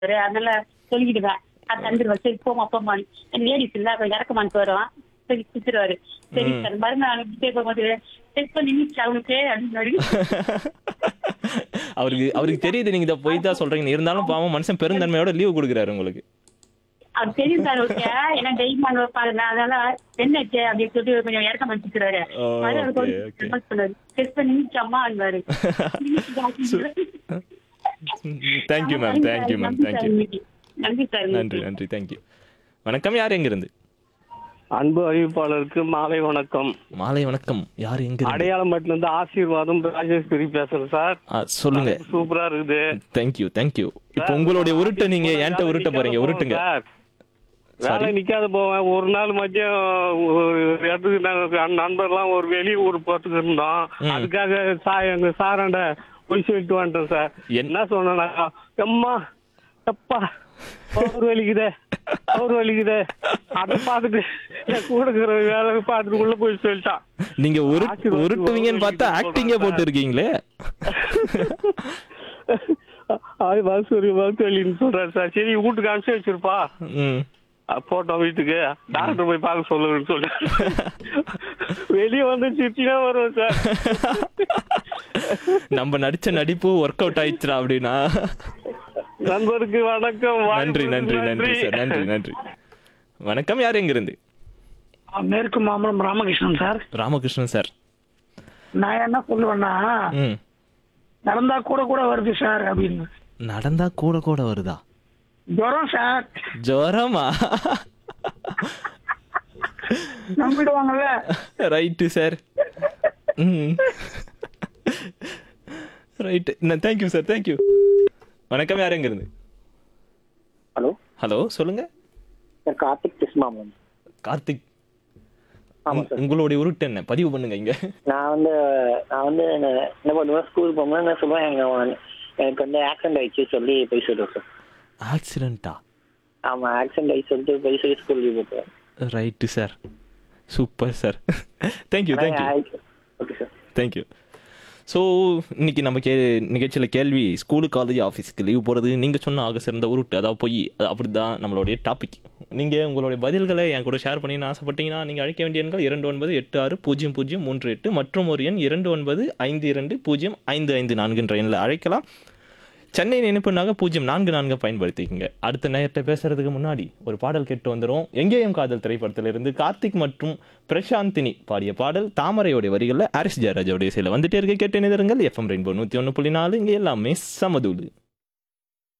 ஒரு அதனால சொல்லிக்கிடுவேன் அது தந்துருவேன் சரி போமா போமா லேடிஸ் இல்ல அப்ப இறக்கமான்னு வரும் சரி குத்துருவாரு சரி சார் மறுநாள் பே போகும்போது செக் பண்ணி நின்னுச்சு அவனுக்கு அப்படின்னு அவருக்கு அவருக்கு தெரியுது நீங்க இதை போய் தான் சொல்றீங்க இருந்தாலும் பாவம் மனுஷன் பெருந்தன்மையோட லீவு கொடுக்குறாரு உங்களுக்கு அவர் தெரியும் சார் ஓகே ஏன்னா டெய்மான் வைப்பாங்க அதனால என்ன ஆச்சு அப்படின்னு சொல்லிட்டு கொஞ்சம் இறக்க மாட்டிக்கிறாரு ஓ, okay, okay. டெஸ்ட் பண்ணி நின்னுச்சாம்மா அன்பாரு thank you ma'am thank you ma'am thank you நன்றி சார் நன்றி நன்றி தேங்க்யூ வணக்கம் யார் எங்க இருந்து அன்பு அறிவிப்பாளருக்கு மாலை வணக்கம் மாலை வணக்கம் யார் எங்க இருந்து அடையாளம்பட்டில இருந்து ஆசீர்வாதம் ராஜேஸ்வரி பேசுறேன் சார் ஆ, சொல்லுங்க சூப்பரா இருக்குது தேங்க்யூ தேங்க்யூ இப்போ உங்களுடைய உருட்டை நீங்க என்கிட்ட உருட்ட போறீங்க உருட்டுங்க சார் வேலை நிக்காத போவேன் ஒரு நாள் மதியம் ஒரு இடத்துக்கு நாங்க நண்பர்லாம் ஒரு வெளியூர் போறதுக்கு இருந்தோம் அதுக்காக சா எங்க சாராண்ட போய் சொல்லிட்டு வந்துட்டேன் சார் என்- என்ன சொன்னா எம்மா எப்பா அவர் வலிக்குதே அவர் வலிக்குதே அதை பார்த்துட்டு என் கூட இருக்கிற வேலை பார்த்துட்டு உள்ள போய் சொல்லிட்டான் நீங்க உரு ஆசீர்வாதம் உருட்டுவீங்கன்னு பார்த்தா சொல்றேன் ஆக்டிங்கே சார். போட்டு இருக்கீங்களே ஆய் வாசூரி வாசலின்னு சொல்றாரு சார் சரி வீட்டுக்கு அனுப்பிச்சு வச்சிருப்பா ம் போட்டோம் வீட்டுக்கு டாக்டர் போய் பார்க்க சொல்லுன்னு சொல்லி வெளியே வந்து சிரிச்சுனா வரும் சார் நம்ம நடிச்ச நடிப்பு ஒர்க் அவுட் ஆயிடுச்சுடா அப்படின்னா நண்பருக்கு வணக்கம் நன்றி நன்றி நன்றி சார் நன்றி நன்றி வணக்கம் யார் எங்க இருந்து மேற்கு மாம்பலம் ராமகிருஷ்ணன் சார் ராமகிருஷ்ணன் சார் நான் என்ன சொல்லுவேன்னா ம் நடந்தா கூட கூட வருது சார் அப்படின்னு நடந்தா கூட கூட வருதா ஜுரம் சார் ஜுரமா நம்பிடுவாங்கல்ல ரைட்டு சார் ம் ரைட்டு தேங்க்யூ சார் தேங்க்யூ வணக்கம் யார் எங்க இருந்து ஹலோ ஹலோ சொல்லுங்க சார் கார்த்திக் கிருஷ்ணா மேம் கார்த்திக் ஆமா உங்க- உங்களுடைய உருட்டு என்ன பதிவு பண்ணுங்க இங்க நான் வந்து நான் வந்து என்ன என்ன பண்ணுவேன் ஸ்கூல் போகும்போது என்ன சொல்லுவேன் எங்க எனக்கு வந்து ஆக்சிடென்ட் ஆயிடுச்சு சொல்லி போய் சொல்லுவேன் சார் ஆக்சிடென்ட்டா ஆமா ஆக்சிடென்ட் ஆயிடுச்சு சொல்லிட்டு போய் சொல்லி ஸ்கூல் லீவ் போட்டுருவேன் right sir super sir thank you thank you okay sir thank you so இன்னைக்கு நம்ம கே நிகழ்ச்சியில் கேள்வி ஸ்கூலு காலேஜ் ஆஃபீஸ்க்கு லீவ் போகிறது நீங்கள் சொன்ன ஆக சிறந்த உருட்டு அதாவது போய் அது அப்படி தான் நம்மளுடைய டாபிக் நீங்கள் உங்களுடைய பதில்களை என் கூட ஷேர் பண்ணி ஆசைப்பட்டீங்கன்னா நீங்கள் அழைக்க வேண்டிய எண்கள் இரண்டு ஒன்பது எட்டு ஆறு பூஜ்ஜியம் பூஜ்ஜியம் மூன்று எட்டு மற்றும் ஒரு எண் இரண்டு ஒன்பது ஐந்து இரண்டு பூஜ்ஜியம் ஐந்து ஐந்து நான்குன்ற எண்ணில் அழைக்கலாம் சென்னை நினைப்புனாக பூஜ்ஜியம் நான்கு நான்கு பயன்படுத்திக்கங்க அடுத்த நேரத்தை பேசுறதுக்கு முன்னாடி ஒரு பாடல் கேட்டு வந்துடும் எங்கேயும் காதல் திரைப்படத்திலிருந்து கார்த்திக் மற்றும் பிரசாந்தினி பாடிய பாடல் தாமரையோடைய வரிகளில் ஹாரிஸ் ஜெயராஜோடைய இசையில் வந்துட்டே இருக்க கேட்டு நிதருங்கள் எஃப்எம் ரெயின்போ நூற்றி ஒன்று புள்ளி நாலு இங்கே எல்லாமே சமதூளு